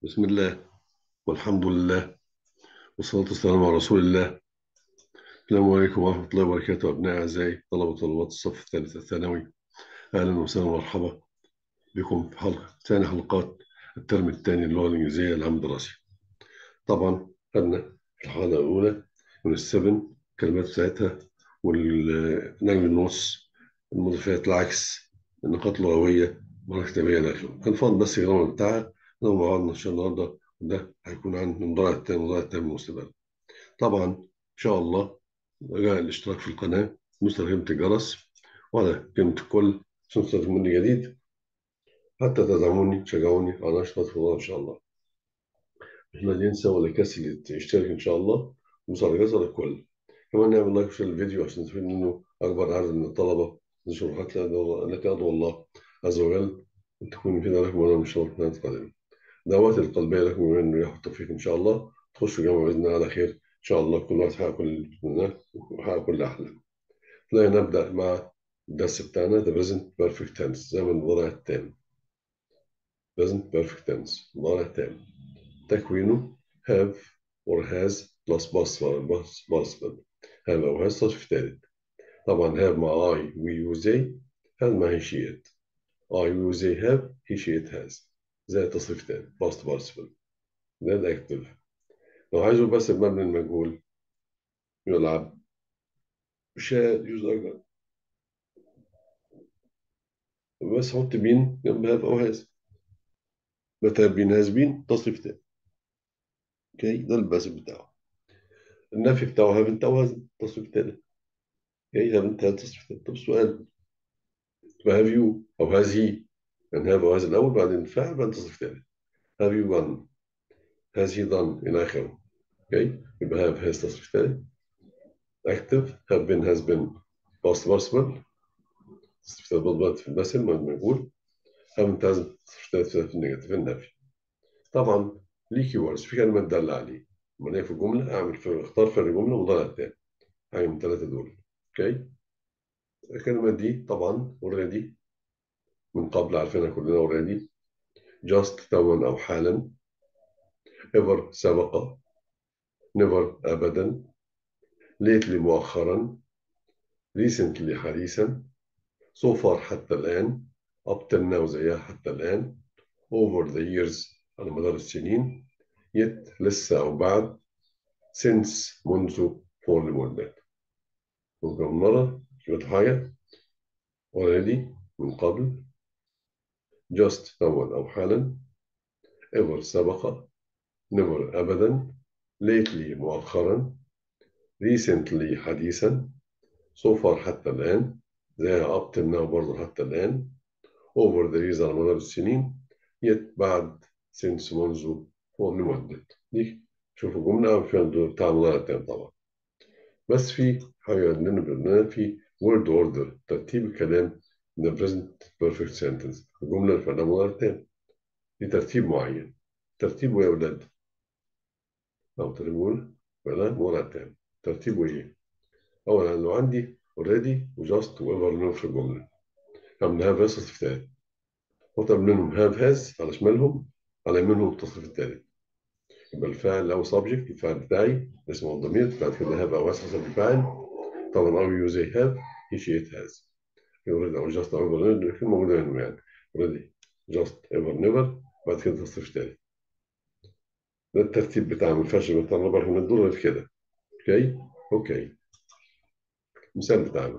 بسم الله والحمد لله والصلاة والسلام على رسول الله السلام عليكم ورحمة الله وبركاته أبناء أعزائي طلبة وطلبات الصف الثالث الثانوي أهلا وسهلا ومرحبا بكم في حلقة ثاني حلقات الترم الثاني اللغة الإنجليزية العام الدراسي طبعا خدنا في الحلقة الأولى من السبن الكلمات بتاعتها والنجم النص المضيفات العكس النقاط اللغوية مرة كتابية إلى آخره كان فاضل بس الجرامر بتاعها ده مع بعض إن شاء الله النهاردة وده هيكون عن المضارع التام المضارع التام المستقبل طبعا إن شاء الله رجاء الاشتراك في القناة نوصل كلمة الجرس وعلى كلمة الكل عشان تصل مني جديد حتى تدعموني تشجعوني على نشاط في الله إن شاء الله مش لا ينسى ولا يكسل يشترك إن شاء الله وصل على جزر الكل كمان نعمل لايك وشير الفيديو عشان نستفيد منه أكبر عدد من الطلبة نشر حتى لك أدعو الله عز وجل أن تكون فينا لكم وأنا من شاء الله القادمة دعواتي القلبية لكم من يحب التوفيق إن شاء الله تخشوا جامعة بإذن الله على خير إن شاء الله كل واحد يحقق كل ويحقق كل أحلام لا نبدأ مع الدرس بتاعنا the present perfect tense زي ما المضارع التام present perfect tense المضارع التام تكوينه have or has plus participle have أو has تصريف ثالث طبعا have مع I we و they has مع he she it I we they have he she it has زي تصريف ثالث past participle ده الأكتف لو عايزه بس بمبني المجهول يلعب شاد يزرق بس حط بين جنب هاف أو هاز متى بين هاز بين تصريف تاني اوكي ده الباس بتاعه النفي بتاعه هاف انت أو هاز تصريف تاني اوكي هاف انت هاز تصريف تاني طب السؤال هاف يو أو هاز هي يعني هاف أو هاز الأول بعدين الفعل بعدين تصريف تاني هاف يو done has he done إلى آخره اوكي يبقى have has تصريف تاني active have been has been past participle استفادة في المثل ما بنقول هم لازم تستفاد في النيجاتيف النفي طبعا ليه كيوردز في كلمة تدل عليه لما في الجملة أعمل في اختار فرق جملة وضلع التاني حاجة من الثلاثة دول أوكي الكلمة دي طبعا already من قبل عارفينها كلنا already just توا أو حالا ever سبق never أبدا lately مؤخرا recently حديثا so far حتى الآن up till now زيها حتى الآن over the years على مدار السنين yet لسه أو بعد since منذ for لمدة ممكن مرة شوية حاجة already من قبل just توا أو حالا ever سبق never أبدا lately مؤخرا recently حديثا so far حتى الآن زي up till now برضه حتى الآن over the years على مدار السنين yet بعد since منذ هو لمدة دي شوفوا جملة فيها بتاع المضارع التام طبعا بس في حاجة عندنا برنامج في word order ترتيب الكلام in the present perfect sentence الجملة اللي فيها مضارع تام دي ترتيب معين ترتيبه يا أولاد أو ترتيبه ولا مضارع تام ترتيبه إيه؟ أولا لو عندي already وجاست وايفر منهم في الجملة هم هاف هاز التصريف الثالث وطب منهم هاف هاز على شمالهم على يمينهم التصريف الثالث يبقى الفاعل أو سبجكت الفاعل بتاعي اسمه الضمير بعد كده هاف أو هاز حسب الفاعل طبعا أو يو زي هاف هي شي إت هاز already أو جاست أو ايفر الاثنين موجودة هنا يعني already جاست ايفر نيفر بعد كده تصريف ثالث ده الترتيب بتاع ما ينفعش نتطلب من الدور غير كده اوكي اوكي المثال بتاعنا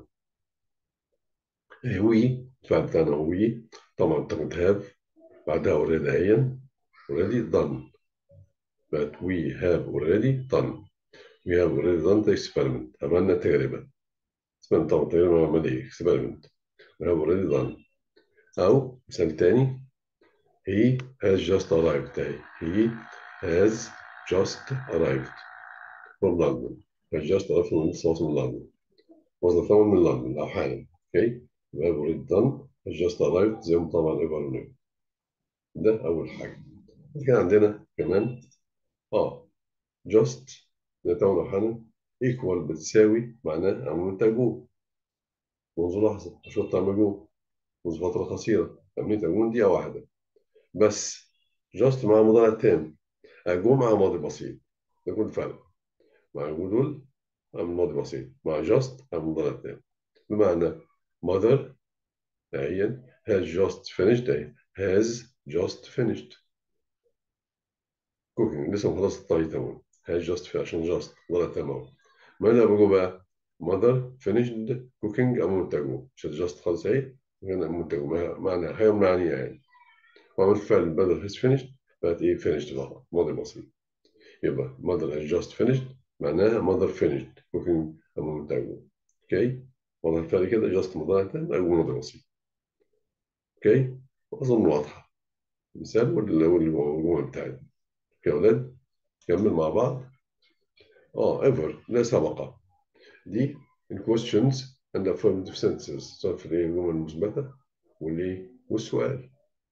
وي الفعل بتاعنا وي طبعا تاخد هاف بعدها اوريدي اهيا already done but we have already done we have already done the experiment عملنا تجربة اسمها طبعا تجربة عملية experiment we have already done أو مثال تاني he has just arrived أهي he has just arrived from London has just arrived from from London was طبعا من لندن أو حالا اوكي we have already done has just arrived زي ما طبعا ever knew ده أول حاجة كان عندنا كمان اه just ده طبعا حالا equal بتساوي معناه أمر تجوب منذ لحظة أشرط مجهول منذ فترة قصيرة أمنية تجوب دقيقة واحدة بس just مع مضارع تام أجو مع ماضي بسيط ده كل فرق مع جو دول أعمل ماضي بسيط مع just أعمل مضارع تام بمعنى mother عين has just finished أهي has just finished cooking لسه مخلص الطهي تمام has just finished عشان just مضارع تام أهو ماذا بقول بقى mother finished cooking أمام التجو مش just خالص أهي هنا أمام التجو معنى هي معنية يعني وعملت فعل بدل has finished بقت إيه finished بقى ماضي بسيط يبقى mother has just finished معناها mother finished cooking أمام التجو أوكي واضح الفرق كده just مضارع تام أو ماضي بسيط أوكي أظن واضحة مثال والجمل بتاعتنا يا أولاد نكمل مع بعض اه ever لا سبق دي in questions and affirmative sentences سواء في الجمل المثبتة والإيه والسؤال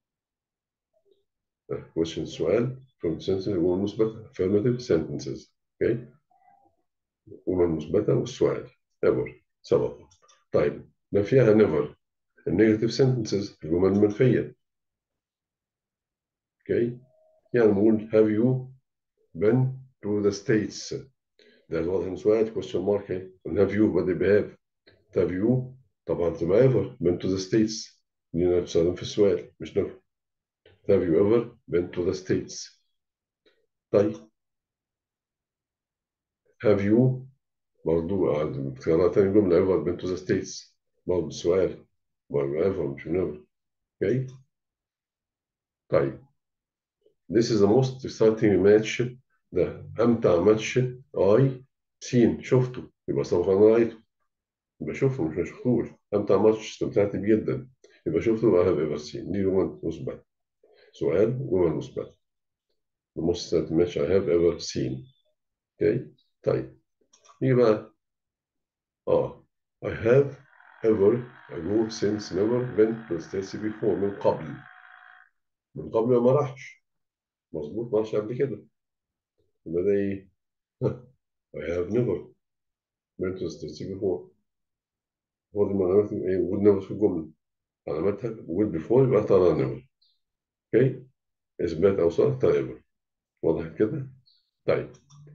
question سؤال affirmative sentences الجمل المثبتة affirmative sentences اوكي الجمل المثبتة والسؤال ever سبق طيب ما فيها never النيجاتيف sentences الجمل المنفية اوكي يعني نقول have you been to the states ده واضح من سؤال question mark اهي have you بدي بهاف have you طبعا تبقى ever been to the states دي بتستخدم في السؤال مش never have you ever been to the states طيب have you برضو اختيارات تاني جملة ever been to the states برضو سؤال برضو ever مش never اوكي طيب This is the most exciting match ده أمتع ماتش أي سين شفته يبقى سوف أنا رأيته يبقى شوفه مش ما شفتوش أمتع ماتش استمتعت بيه جدا يبقى شفته يبقى هاف ايفر سين دي جمل مثبت سؤال جمل مثبت The most exciting match I have ever seen اوكي طيب نيجي بقى اه I have ever ago since never been to the States before من قبل من قبل ما راحش مظبوط ما راحش قبل كده يبقى ده ايه؟ I have never been to the States before هو دي معلومات ايه وجود never في الجملة علاماتها وجود before يبقى ترى never اوكي اثبات او صار ترى ever واضح كده؟ طيب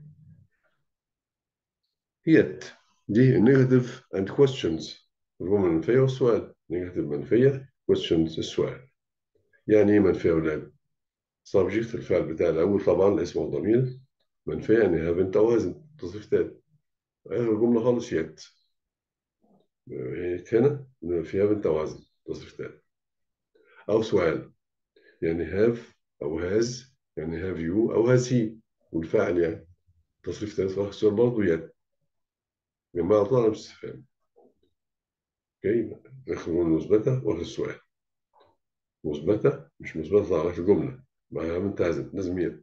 yet دي negative and questions الجملة المنفية والسؤال negative منفية questions السؤال يعني ايه منفية يا ولاد؟ subject الفعل بتاع الأول طبعا الاسم والضمير منفية يعني haven't أو hasn't تصريف تاني آخر جملة خالص yet هنا فيها haven't أو hasn't تصريف تاني أو سؤال يعني have أو has يعني have you أو has he والفاعل يعني تصريف تاني صراحة السؤال برضه yet جماعة طالب استفهام اوكي آخر جملة مثبتة وآخر السؤال مثبتة مش مثبتة على الجملة معاها haven't hasn't لازم yet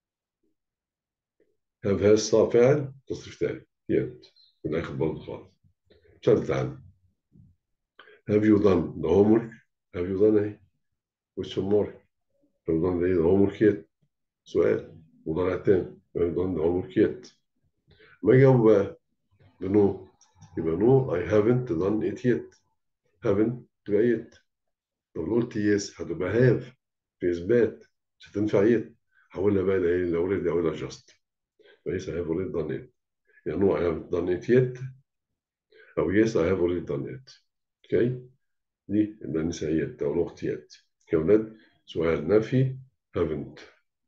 have has صار فاعل تصريف تاني yet في الآخر برضه خالص مثال تعالى have you done the homework have you done اهي question mark have you done the homework yet سؤال مضارع تاني have you done the homework yet ما يجاوب بقى بنو يبقى نو I haven't done it yet haven't تبقى yet لو قلت yes هتبقى have في إثبات مش هتنفع yet هقولها بقى ده ايه لو already أقولها just فيس I have already done it يعني no I haven't done it yet أو yes I have already done it اوكي دي يبقى نسائيات أو نقطيات يا ولاد سؤال نفي haven't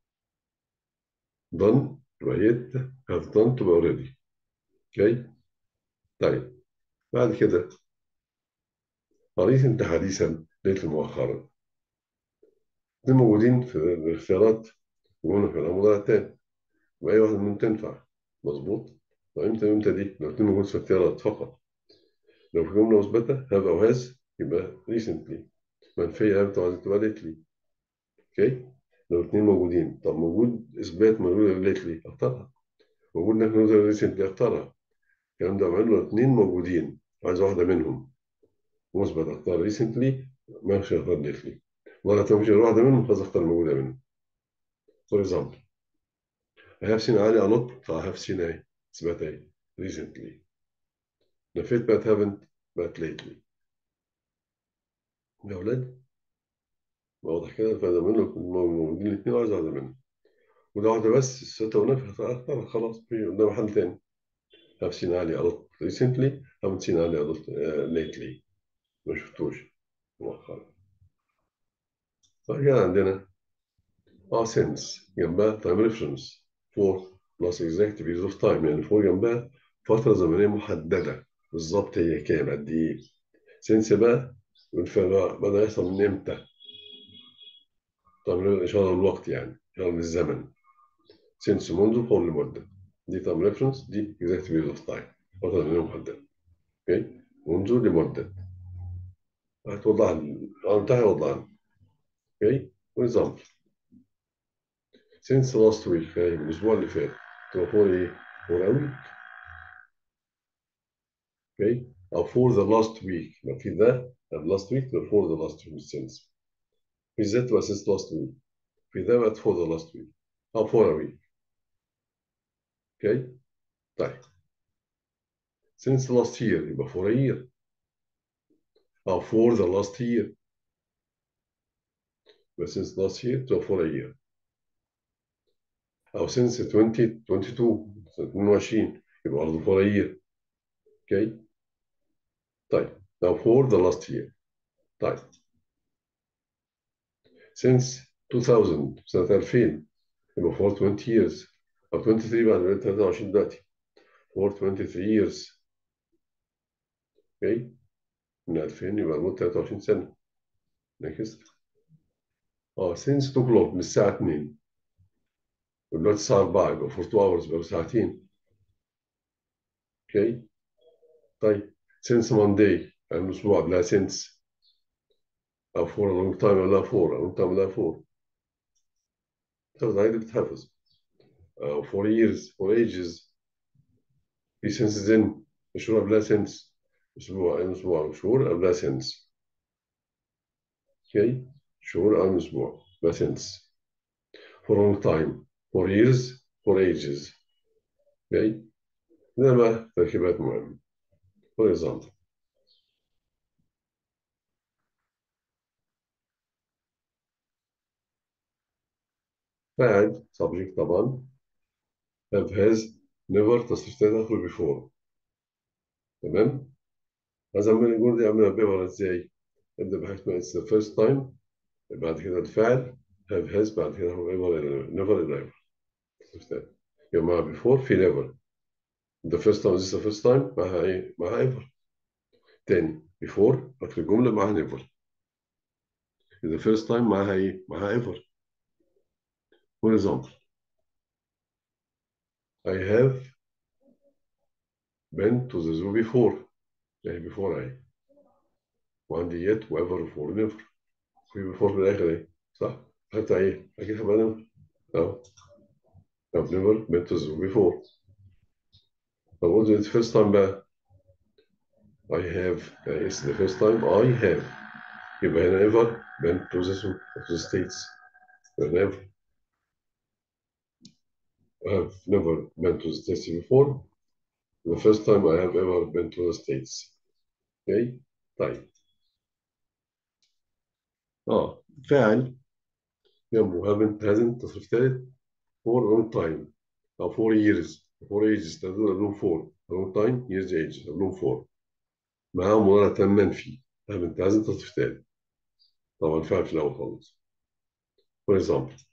done تبقى yet have done تبقى already اوكي طيب بعد كده قريت انت حديثا ليت مؤخرا دي موجودين في الاختيارات وقلنا في المضارع التاني وأي واحدة منهم تنفع مظبوط وامتى امتى دي لو اتنين موجود في الاختيارات فقط لو في جملة مثبتة have أو has يبقى recently منفية have طبعا تبقى lately اوكي لو اتنين موجودين طب موجود إثبات موجود lately اختارها موجود انك موجود recently اختارها الكلام ده معناه لو اتنين موجودين عايز واحدة منهم مثبت اختار recently ما يخشى اختار lately ولا تمشي واحدة منهم خلاص اختار الموجودة منهم for example I have seen Ali a lot I have seen a إثبات ايه recently نفيت بقت haven't بقت lately يا أولاد واضح كده فده منه موجودين الاثنين عايز واحدة منهم وده واحدة بس الستة ونفي هختار خلاص في قدام حل تاني have seen Ali a lot recently haven't seen Ali a lot uh, lately ما شفتوش مؤخرا بعد كده عندنا اه since جنبها time reference for plus exact period of time يعني for جنبها فترة زمنية محددة بالظبط هي كام قد ايه since بقى بالفعل بقى بدأ يحصل من امتى طبعا إشارة للوقت يعني إشارة للزمن since منذ قول لمدة دي time reference دي exact period of time فترة زمنية محددة اوكي منذ لمدة هتوضح اه انتهى يوضح اوكي ونظام since last week يعني من الأسبوع اللي فات تبقى for إيه؟ for a week اوكي أو for the last week لو في ذا last week تبقى for the last week since في ذا تبقى since last week في ذا بقت for the last week أو for a week اوكي طيب since last year يبقى for a year أو for the last year يبقى since last year تبقى for a year أو since 2022 22 يبقى برضه for a year اوكي طيب now for the last year طيب since 2000 سنة 2000 يبقى for 20 years أو 23 بعد 23 دلوقتي for 23 years اوكي من 2000 يبقى لمدة 23 سنة next اه since 2 o'clock من الساعة 2 ودلوقتي الساعة 4 يبقى for 2 hours يبقى ساعتين اوكي طيب since Monday يعني الأسبوع قبلها since أو for a long time قبلها for a long time قبلها for تاخد عادي بتحفظ أو for years for ages في since then شهور قبلها since أسبوع أي أسبوع شهور قبلها since اوكي شهور أو أسبوع قبلها since for a long time for years for ages اوكي ده بقى تركيبات مهمة for example فاعل subject طبعا have has never تصريف تدخل before تمام هذا من الجملة دي عملها بيبر ازاي ابدأ بحاجة اسمها it's the first time بعد كده الفعل have has بعد كده هو ever never never تصريف تاني يبقى مع before في never the first time is the first time معها ايه معها ever تاني before أكتب الجملة معها never the first time معها ايه معها ever for example I have been to the zoo before يعني before اهي وعندي yet و ever و never في before في الآخر اهي صح؟ حتى ايه؟ أكيد هبقى never أهو I've never been to the zoo before طب what is the first time بقى؟ I have يعني it's the first time I have يبقى هنا ever been to the zoo of the states never I have never been to the states before the first time I have ever been to the states اوكي طيب اه فاعل جنبه haven't hasn't تصريف ثالث for long time أو for years for ages تدل قبلهم for long time years ages قبلهم for معاهم مضارع تام منفي haven't hasn't تصريف ثالث طبعا فاعل في الأول خالص for example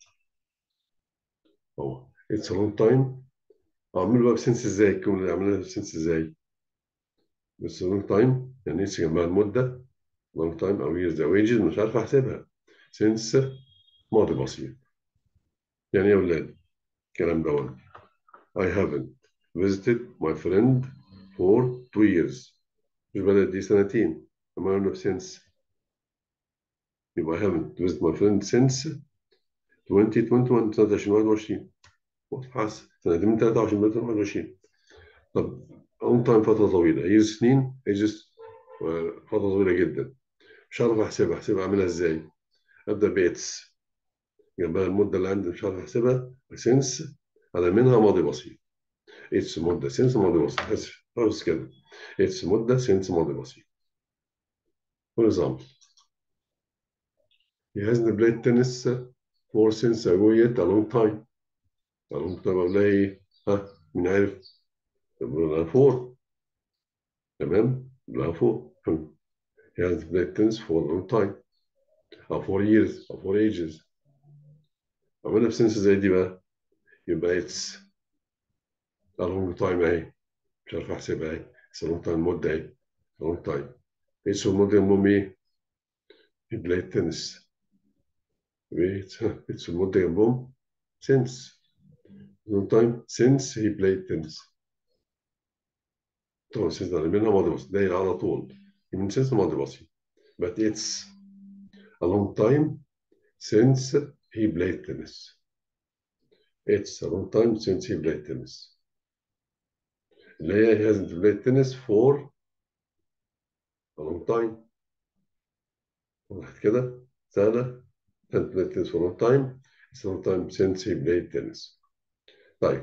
أهو it's a long time أعمل بقى بسنس إزاي الجملة اللي عملها بسنس إزاي بس long time يعني إيش جنبها المدة long time أو years أو ages مش عارف أحسبها since ماضي بسيط يعني إيه يا أولاد الكلام ده I haven't visited my friend for two years مش بدأت دي سنتين لما قلنا since يبقى I haven't visited my friend since 2021 سنة 2021 حاسس سنتين من 23 من 21 طب اون تايم فترة طويلة هي سنين ages فترة طويلة جدا مش عارف احسبها احسبها اعملها ازاي ابدا بيتس جنبها المدة اللي عندي مش عارف احسبها since على منها ماضي بسيط اتس مدة since ماضي بسيط اسف خلاص كده اتس مدة since ماضي بسيط for example he hasn't played tennis for since ago yet a long time a long time أقولها إيه ها مين عارف لها فور تمام لها فور he hasn't played tennis for a long time أو for years أو for ages عملنا في سنس زي دي بقى يبقى it's a long time أهي مش عارف أحسبها أهي it's a long time مدة أهي a long time it's المدة جنبهم إيه he played tennis it's it's المدة جنبهم since long time since he played tennis طبعا since ده منها ماضي بسيط داير على طول من since ماضي بسيط but it's a long time since he played tennis it's a long time since he played tennis اللي هي he hasn't played tennis for a long time واحد كده سهلة hasn't played tennis for a long time it's a long time since he played tennis طيب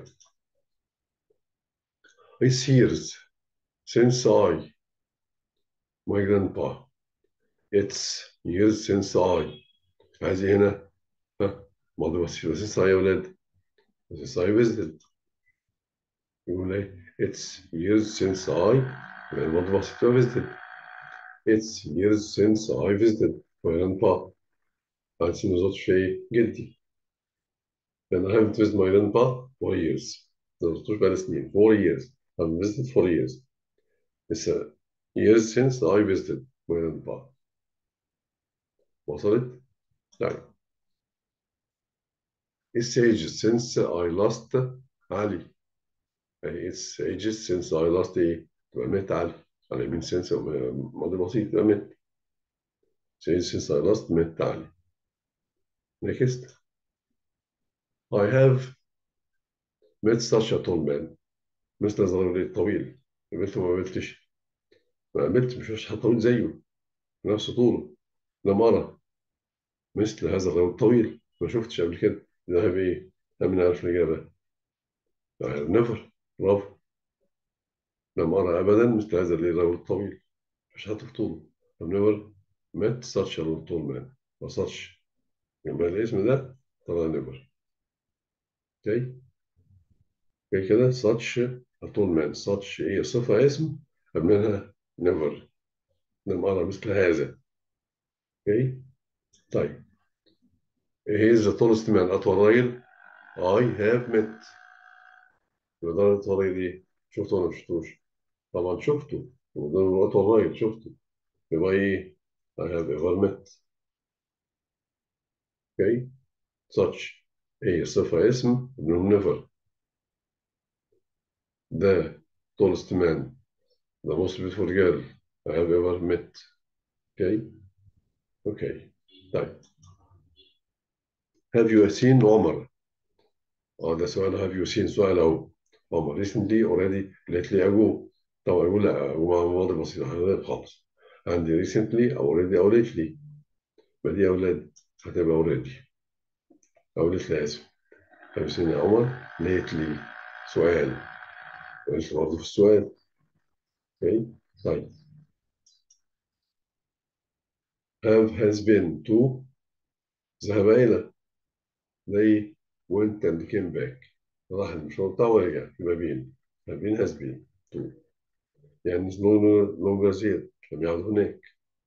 it's years since I my grandpa it's years since I عايز إيه هنا ها ماضي بسيط since I يا ولاد since I visited يقول ايه it's years since I يعني الماضي بسيط I visited it's years since I visited my grandpa عايز ما زرتش ايه جدي لأن I haven't visited my grandpa for years ما زرتوش بقالي سنين four years I haven't visited for years it's a years since I visited my grandpa وصلت؟ طيب it's ages since I last علي يعني it's ages since I last ايه تبقى مات علي على يمين since ماضي بسيط تبقى مات it's ages since I last مات علي next I have met such a tall man مثل هذا الرجل الطويل قابلته ما قابلتش ما قابلت مش مش طويل زيه نفس طوله لم أرى مثل هذا الرجل الطويل ما شفتش قبل كده ده ايه؟ أمين عارف الإجابة نفر برافو لم أرى أبدا مثل هذا الرجل الطويل مش هاتف طوله I've never met such a tall man ما such يبقى الاسم ده طبعا never اوكي اوكي كده such a tall man such ايه صفة اسم قبلها never لم أرى مثل هذا اوكي طيب he is the tallest man أطول راجل I have met يبقى ده أطول راجل إيه؟ شفته ولا مشفتوش؟ طبعا شفته وده أطول راجل شفته يبقى إيه؟ I have ever met اوكي such هي صفة اسم ابنهم never the tallest man the most beautiful girl I have ever met okay okay طيب have you seen عمر اه ده سؤال have you seen سؤال اهو عمر recently already lately ago طبعا اقول لا ago مع ماضي بسيط هذا خالص عندي recently او already او lately ما دي يا اولاد هتبقى already او lately اسف have you seen عمر lately سؤال مش برضه في السؤال اوكي طيب have has been to ذهب إلى زي went and came back راح المشوار بتاعه ورجع يبقى been have been has been to يعني no longer there لم يعد هناك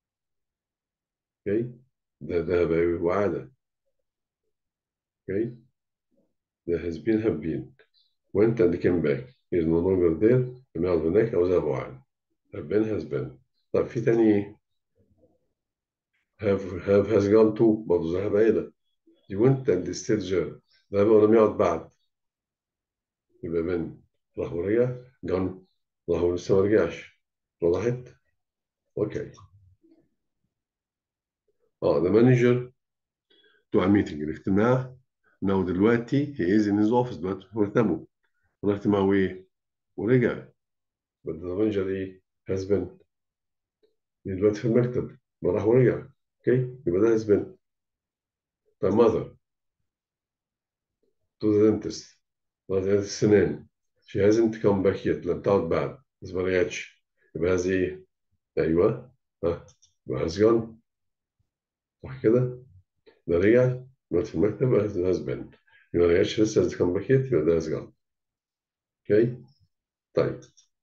اوكي ده ذهب وعاد اوكي ده has been have been went and came back is no longer there لم يعد هناك أو ذهب وعاد have been has been طب في تاني have have has gone to برضه ذهب إلى دي went and stayed there ذهب ولم يعد بعد يبقى بين راح ورجع gone راح ولسه ما رجعش وضحت؟ اوكي اه the manager to a meeting الاجتماع انه دلوقتي he is in his office دلوقتي في مكتبه راح اجتماعه ايه؟ ورجع but the manager ايه؟ has been دلوقتي في المكتب راح ورجع اوكي يبقى ده has been طيب mother to the dentist راح عيادة السنان she hasn't come back yet لم تعد بعد بس ما رجعتش يبقى هذه ايه؟ ايوه ها يبقى has gone صح كده؟ ده رجع دلوقتي في المكتب هاز بين ما رجعش لسه هاز كان باك يبقى ده هاز جان اوكي طيب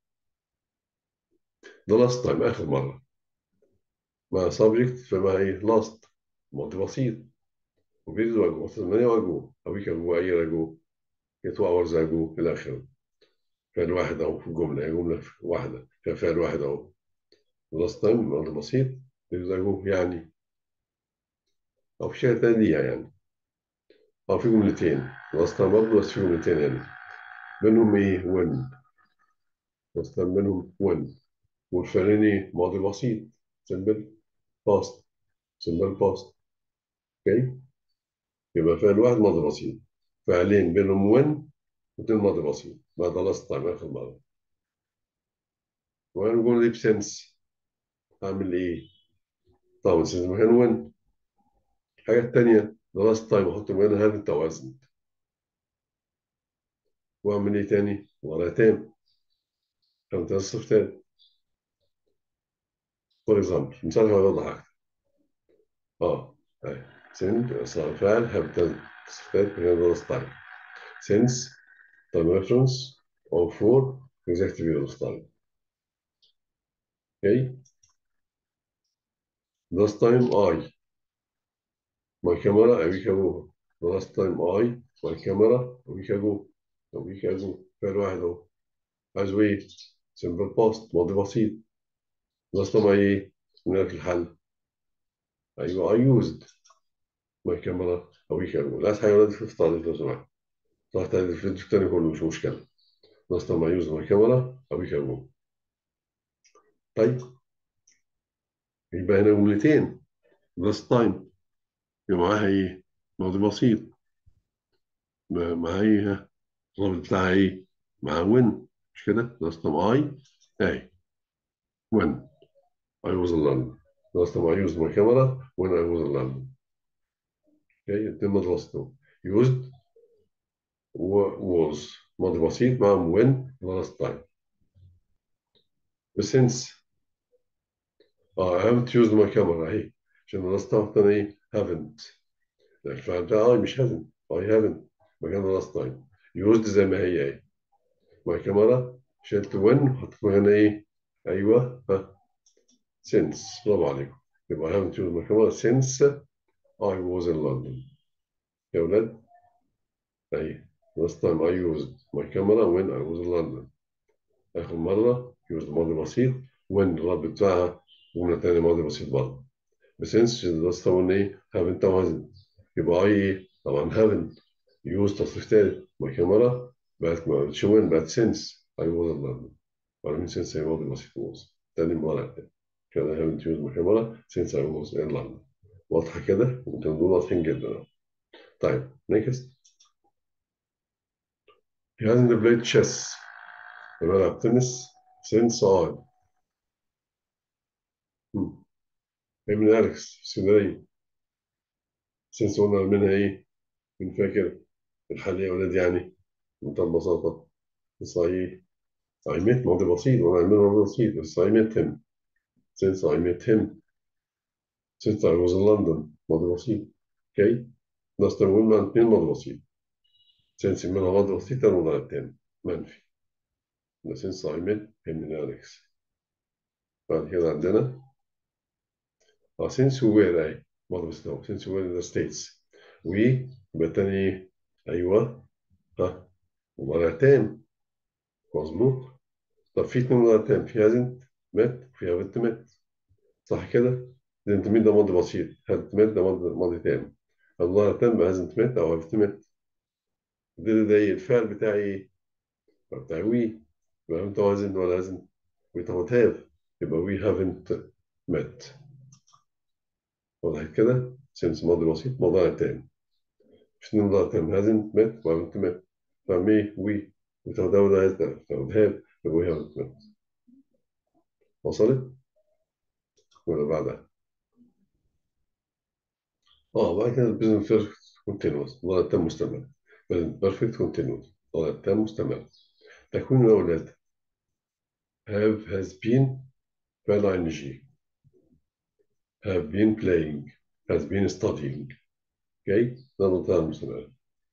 ده لاست تايم اخر مره مع سبجكت فمع ايه لاست ماضي بسيط وبيريد واجو ثمانية واجو أو ويك أجو أي أجو تو أورز أجو إلى آخره فعل واحد أهو في الجملة هي جملة واحدة فيها فعل واحد أهو لاست تايم ماضي بسيط بيريد واجو يعني أو في شيء تاني يعني أو في جملتين لاست تايم برضه بس في جملتين يعني بينهم إيه وين لاست تايم بينهم وين والفعلين ماضي بسيط سمبل باست سمبل باست اوكي يبقى فعل واحد ماضي بسيط فعلين بينهم وين واثنين ماضي بسيط بعد لاست تايم اخر مره وانا بقول لي بسنس اعمل ايه؟ طبعا سنس مكان وين الحاجه الثانيه لاست تايم احط مكان هذا التوازن واعمل ايه تاني؟ ولا تام كم تصف تاني فور اكزامبل مثال هيوضح اكتر اه اهي سند صار فعل هبدا تصفيات مكان لاست تايم since time reference or for exact period of time. Okay. Last time I, my camera a week ago. The last time I, my camera a week ago. A week ago. فعل واحد اهو. عايز ايه؟ simple past ماضي بسيط. last time I ايه؟ من لك الحل. ايوه I used my camera a week ago. لا حاجة ولا تفتح لو سمحت. طلعت الفيديو التاني كله مش مشكلة. last time I used my camera a week ago. طيب يبقى هنا جملتين last time يبقى معاها ايه؟ ماضي بسيط معاها ايه؟ الرابط بتاعها ايه؟ مع when مش كده؟ last time I اهي when I was in London last time I used my camera when I was in London اوكي اتنين ماضي بسيط used و was ماضي بسيط مع when last time since اه I haven't used my camera اهي عشان last time انا ايه haven't الفعل بتاع I مش haven't I haven't مكان last time used زي ما هي اهي my camera شلت when وحطيت هنا ايه ايوه ها since برافو عليكم يبقى I haven't used my camera since I was in London يا ولاد اهي last time I used my camera when I was in London آخر مرة used ماضي بسيط when الرب بتاعها جملة تانية ماضي بسيط برضه بسنس last time ايه haven't توازن يبقى I ايه طبعا haven't used تصريف تالت my camera بقت ما بقتش when بقت since I was in London وعارفين since هي ماضي بسيط was تاني مرة تاني كده I haven't used my camera since I was in London واضحة كده؟ انتوا دول واضحين جدا طيب next He hasn't played chess بلعب تنس since I من أليكس اسكندرية since قلنا منها إيه؟ من فاكر الحل يا ولاد يعني بمنتهى البساطة بس إيه؟ I met ماضي بسيط وأنا عامل ماضي بسيط بس I met him since I met him since I was in London ماضي بسيط اوكي ناس تقول مع اثنين ماضي بسيط since منها ماضي بسيط الموضوع التاني منفي since I met him من أليكس بعد كده عندنا اه since we were أهي ماضي بسيط أهو since we were in the States و يبقى التاني أيوه ها ومرة تام مظبوط طب في اتنين مرة تام في hasn't met وفي haven't met صح كده؟ hasn't met ده ماضي بسيط haven't met ده ماضي ماضي تام الله تام hasn't met أو haven't met ده ده الفعل بتاعي إيه؟ بتاعي وي يبقى أنت hasn't ولا hasn't we don't have يبقى we haven't met واضح كده؟ since ماضي بسيط مضارع تام مش اتنين مضارع تام hasn't met و haven't met فمي we without ده ولا without have يبقى we haven't met وصلت؟ ولا بعدها؟ اه بعد كده البيزنس بيرفكت كونتينوس مضارع تام مستمر بيرفكت كونتينوس مضارع تام مستمر تكوين الأولاد have has been فعل ing have been playing has been studying اوكي ده المنتهى المستمر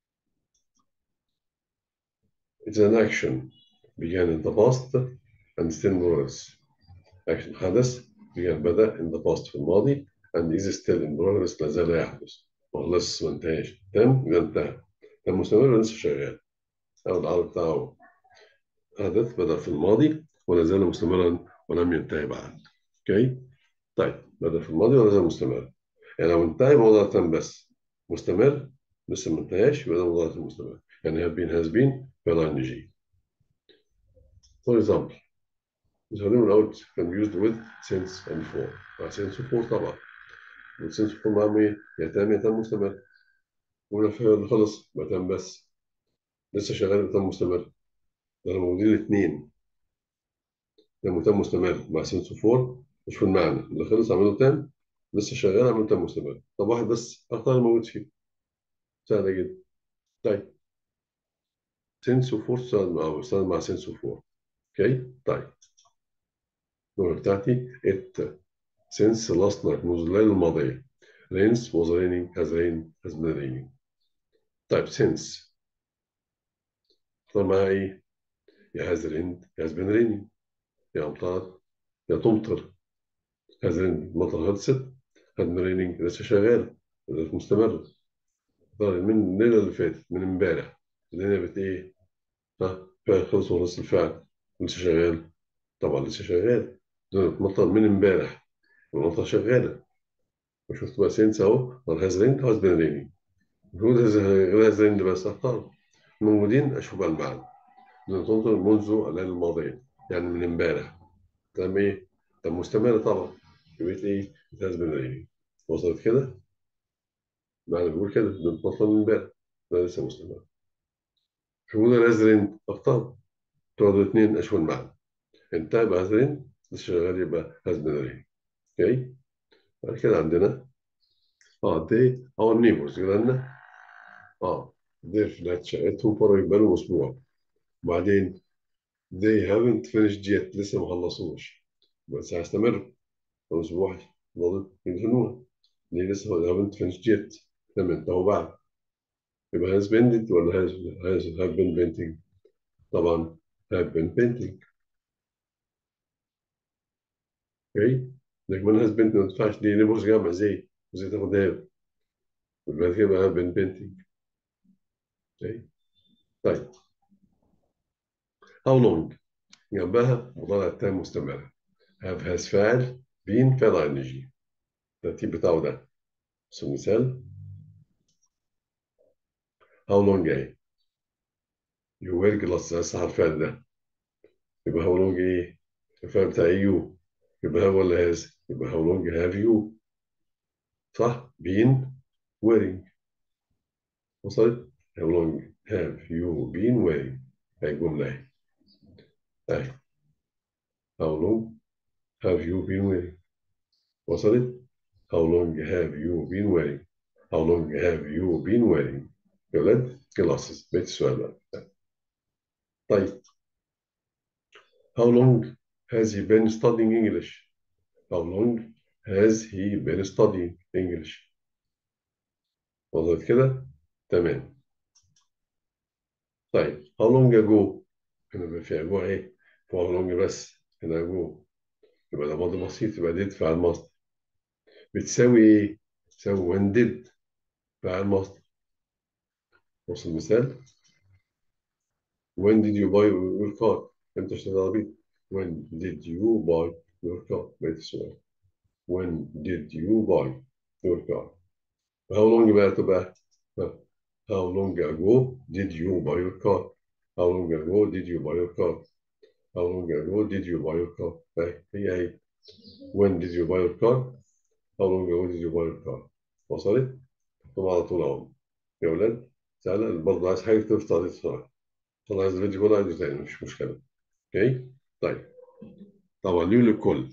It's an action began in the past and still progress action حدث began بدأ in the past في الماضي and is still in progress لا زال يحدث ما لسه ما انتهاش تم يبقى انتهى تم مستمر لسه شغال أو العرض بتاعه حدث بدأ في الماضي ولا زال مستمرا ولم ينتهي بعد اوكي طيب بدأ في الماضي ولا زال مستمر يعني لو انتهى موضوع تم بس مستمر لسه ما انتهاش يبقى ده موضوع مستمر يعني have been has been فعل ing for example بنستخدمه الأول can be used with since and for مع since و for طبعا with since و for معاهم ايه؟ يا تم يا تم مستمر ولا فعل خلص يبقى تم بس لسه شغال يبقى تم مستمر ده لو موجودين الاثنين لما تم مستمر مع سنس وفور مش في المعنى اللي خلص عمله تام لسه شغال عمله تام مستمر طب واحد بس اختار الموجود فيه سهلة جدا طيب سنس وفور استخدم مع استخدم مع سنس وفور اوكي طيب الجملة بتاعتي ات since last night منذ الليلة الماضية rains was raining has rained has been raining طيب since اختار معاها ايه؟ يا has rained has been raining يا أمطار يا تمطر has rained المطر خلصت has been raining لسه شغالة لسه مستمرة طيب من الليلة اللي فاتت من امبارح الليلة بت ايه؟ ها فعل خلص ونص الفعل لسه شغال طبعا لسه شغال ده مطر من امبارح المطر شغالة وشفت بقى سينس اهو طب has rained has been raining المفروض has rained بس اختار موجودين اشوف بقى المعنى تمطر منذ الليلة الماضية يعني من امبارح تمام ايه؟ طب مستمرة طبعا يبقى ايه؟ it has been raining وصلت كده؟ معنى بيقول كده ده بتطلع من امبارح ده لسه مستمر شغل نازلين اختار تقعدوا الاثنين اشوف المعنى انتهى يبقى نازلين لسه شغال يبقى هازبنري اوكي بعد كده عندنا اه دي اور نيبرز جيراننا اه دي فلات شقتهم بره يبقى اسبوع وبعدين they haven't finished yet لسه ما خلصوش بس هيستمر اسبوع فاضل يدهنوها ليه لسه haven't finished yet لم ينتهوا بعد يبقى has been ولا has, has have been painting طبعا have been painting اوكي لكن من has been ما ينفعش دي نبص جمع زي زي تاخد have يبقى كده have been painting اوكي طيب how long جنبها مضارع تام مستمر have has فاعل been فعل ing الترتيب بتاعه ده بس مثال how long ايه you work لسه لسه الفعل ده يبقى how long ايه الفعل بتاع you يبقى have ولا has يبقى how long have you صح been wearing وصلت how long have you been wearing هاي الجملة اهي اهي how long have you been wearing وصلت how long have you been wearing how long have you been wearing يا ولاد glasses بيت السؤال بقى طيب how long has he been studying English how long has he been studying English وصلت كده تمام طيب how long ago هنا في ago ايه how long بس هنا ago يبقى ده ماضي بسيط يبقى did فعل مصدر بتساوي ايه تساوي when did فعل مصدر وصل المثال when did you buy your car امتى اشتريت عربية when did you buy your car بقيت السؤال when did you buy your car how long بقى تبقى how long ago did you buy your car how long ago did you buy your car how long ago did you buy your car هي هي when did you buy your car how long ago did you buy your car وصلت طبعا على طول اهو يا ولاد سهلة برضه عايز حاجة تفتح عليه بسرعة طبعا عايز الفيديو كله عايزه تاني مش مشكلة اوكي طيب طبعا ليه للكل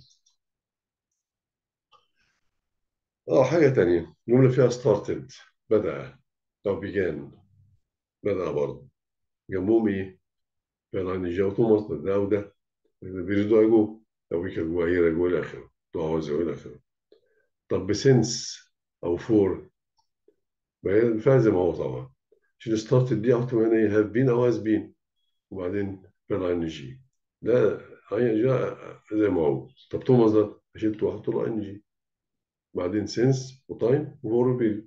اه حاجة تانية جملة فيها started بدأ أو began بدأ برضه جنبهم إيه؟ فعل عن جاوته مصدر ده وده بيريدوا أجو أو يكتبوا أي رجوع إلى آخره دعوة إلى آخره طب بسنس أو فور ما هي الفعل زي ما هو طبعا should started دي أحط هنا إيه have been أو has been وبعدين فعل ان جي لا اي جي زي ما هو طب تو مصدر شلته واحط له ان جي بعدين سينس وتايم وفور بيريد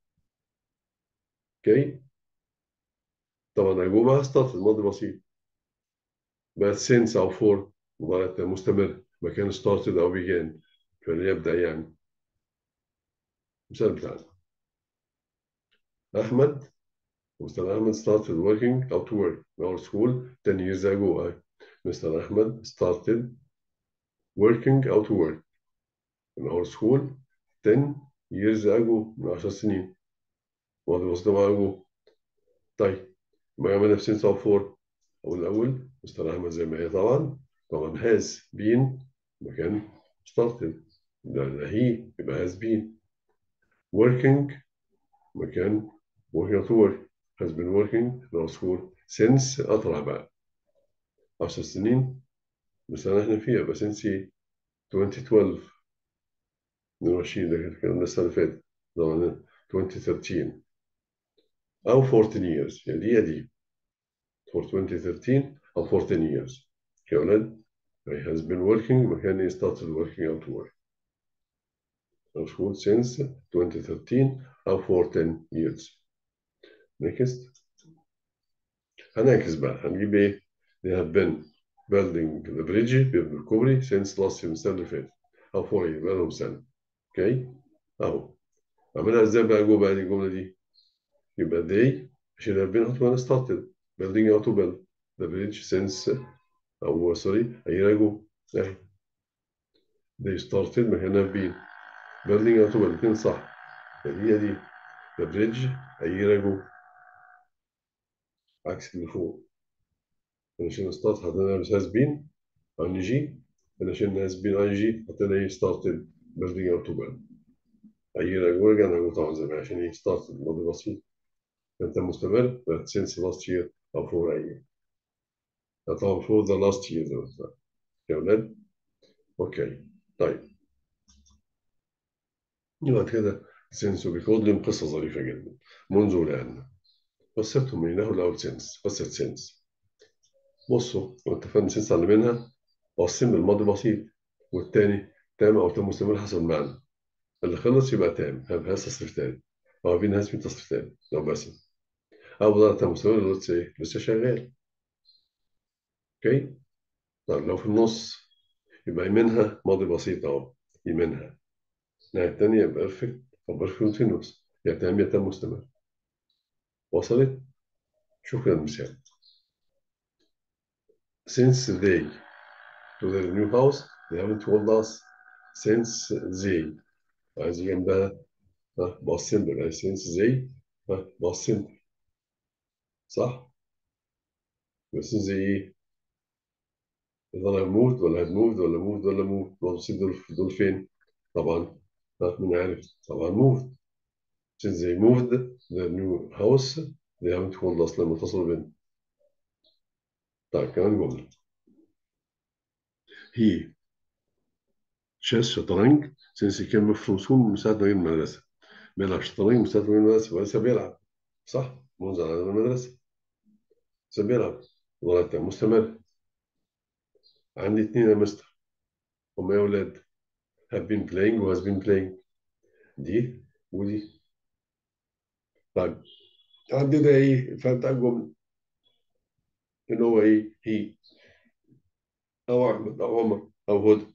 اوكي طبعا هيجوا بقى ستارت الماضي بسيط بقت سينس او فور مضارع مستمر مكان ستارتد او بيجان فليبدا يعني مثال بتاعنا احمد Mr. Ahmed started working out to work in our school 10 years ago. Mr. Ahmed started working out to work in our school 10 years ago من 10 سنين. ماضي بسيط ago. طيب ما يعمل نفسين صار فور أو الأول مستر أحمد زي ما هي طبعا طبعا has been مكان started ده هي يبقى has been working مكان working to work has been working in our school since أطلع بقى 10 سنين السنة احنا فيها بس since 2012 22 ده كان الكلام ده السنة اللي فاتت طبعا 2013 أو 14 years يعني دي يا دي for 2013 أو 14 years يا أولاد he has been working مكان he started working out to work our school since 2013 أو 14 years next هنعكس بقى هنجيب إيه they have been building the bridge بيبنوا الكوبري since last year السنة اللي فاتت أو for year بقالهم سنة أوكي أهو أعملها إزاي بقى جوه بقى دي الجملة دي يبقى they should have been when started building how to build the bridge since أو sorry a year ago أهي they started مكان have been building how to build الاثنين صح يعني هي دي the bridge a year ago عكس اللي فوق عشان start حطينا بس has been ان جي عشان has been ان جي حطينا ايه started building how to build a year ago رجعنا نقول طبعا زي ما عشان ايه started الماضي بسيط انت مستمر but since last year او for a year طبعا for the last year زي ما قلت يا ولاد اوكي طيب يبقى كده سينس وبيكود لهم قصة ظريفة جدا منذ الآن قصتهم إنه الأول سينس قصة سينس بصوا واتفقنا سينس على منها واصلين بالماضي بسيط والتاني تام أو تام مستمر حسب المعنى اللي خلص يبقى تام هذا تصريف تاني أو بين هاز تصريف تاني لو بس أو بضل تام مستمر اللي لسه إيه لسه شغال أوكي طيب لو في النص يبقى يمينها ماضي بسيط أهو يمينها الناحية التانية بيرفكت أو بيرفكت كونتينوس يا تام يا تام مستمر وصلت؟ شوف كده المثال since they to their new house they haven't told us since they عايز جنبها ها باصين بقى since they ها باصين صح؟ بس since ايه؟ يضل moved ولا had moved ولا moved ولا moved باصين دول دول فين؟ طبعا ها مين عارف؟ طبعا moved since they moved their new house they haven't told us لما اتصلوا بينا طيب كمان جملة هي chess شطرنج since he came from school من ساعة ما جه من المدرسة بيلعب شطرنج من ساعة ما جه من المدرسة ولسه بيلعب صح منذ على المدرسة لسه بيلعب لغاية مستمر عندي اتنين يا مستر هما يا ولاد have been playing و has been playing دي ودي طيب عندي ده ايه الفهم بتاع الجملة ان هو ايه هي او احمد او عمر او هدى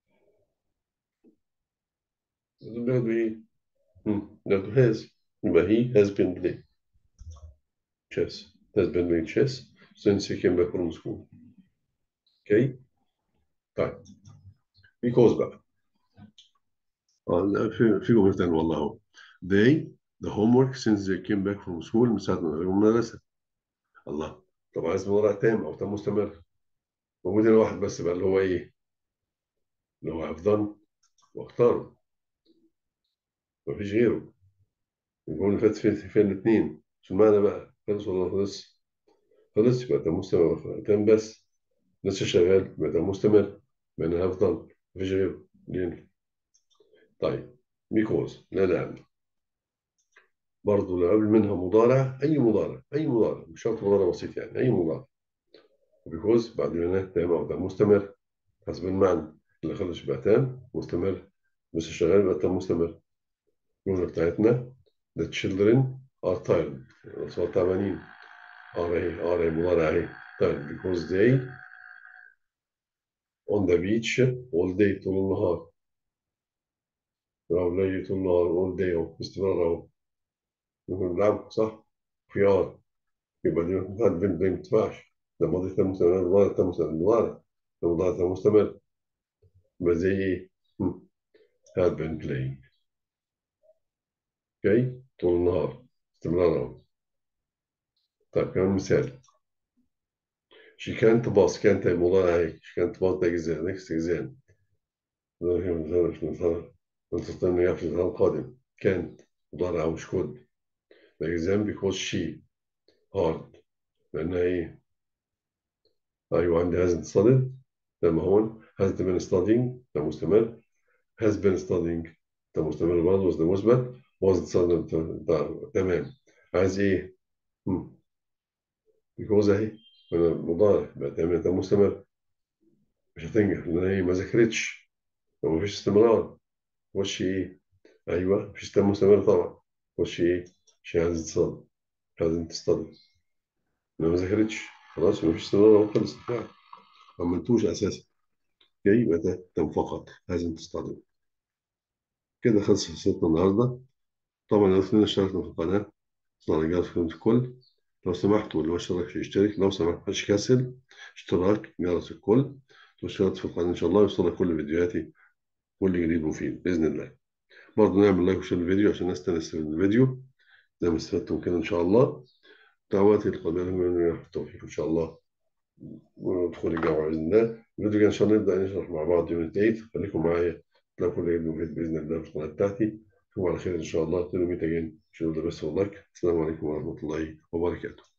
دول بياخدوا ايه؟ هم، بياخدوا has يبقى he has been playing chess has been playing chess since he came back from school اوكي طيب because بقى اه لا، في في جملة تانية والله اهو they the homework since they came back from school من ساعة ما رجعوا من المدرسة الله طب عايز مضارع تام او تام مستمر موجود هنا واحد بس بقى اللي هو ايه؟ اللي هو have done واختاره مفيش غيره الجملة اللي فاتت فين فين الاثنين شو المعنى بقى؟ خلص ولا ما خلص؟ خلص يبقى تام مستمر تام بس لسه شغال يبقى تام مستمر يبقى انا have done مفيش غيره ليه؟ طيب because لا لأن برضه لو قبل منها مضارع أي مضارع أي مضارع مش شرط مضارع بسيط يعني أي مضارع because بعد منها تام أو تام مستمر حسب المعنى اللي خلص يبقى تام مستمر بس شغال يبقى تام مستمر الجملة بتاعتنا the children are tired الأطفال تعبانين are أهي are أهي مضارع أهي tired because they on the beach all day طول النهار أو ليل طول النهار all day أهو باستمرار أهو ممكن نلعب صح في ار يبقى دي بتاعت بنت ما ينفعش ده ماضي تام مستمر مضارع تام مستمر مضارع ده مضارع تام مستمر يبقى زي إيه؟ هم. had been playing اوكي طول النهار استمرار أهو طيب كمان مثال she can't pass can't مضارع هيك she can't pass ده exam next exam من تستطيع أن يقفل الامتحان القادم can't مضارع مش كود the exam because she hard لأنها إيه أيوة عندي hasn't studied لما هون has been studying ده مستمر has been studying ده مستمر برضه ده مثبت wasn't studying ده تمام عايز إيه؟ هم. because أهي مضارع بقى تمام ده مستمر مش هتنجح لأن هي ما ذاكرتش ومفيش استمرار وش إيه؟ أيوه مفيش تم مستمر طبعا وش إيه؟ مش عايز تصلي مش عايز تستضي أنا ما ذاكرتش خلاص مفيش استمرار هو خلص ما عملتوش أساسا جاي يبقى ده تم فقط لازم تستخدم كده خلص حصتنا النهارده طبعا لو كلنا اشتركنا في القناة طبعا رجال في الكل لو سمحتوا اللي ما اشتركش يشترك لو سمحت محدش كسل اشتراك جرس الكل واشترك في القناة إن شاء الله يوصلك كل فيديوهاتي كل جديد مفيد بإذن الله برضه نعمل لايك وشير الفيديو عشان الناس تستفيد من الفيديو زي ما استفدتم كده إن شاء الله دعواتي القادمة من التوفيق إن شاء الله ودخول الجامعة بإذن الله الفيديو كان إن شاء الله نبدأ نشرح مع بعض يوم 8 خليكم معايا تلاقوا كل جديد مفيد بإذن الله في القناة بتاعتي اشوفكم على خير إن شاء الله تلو ميت أجين شكرا بس والله السلام عليكم ورحمة الله وبركاته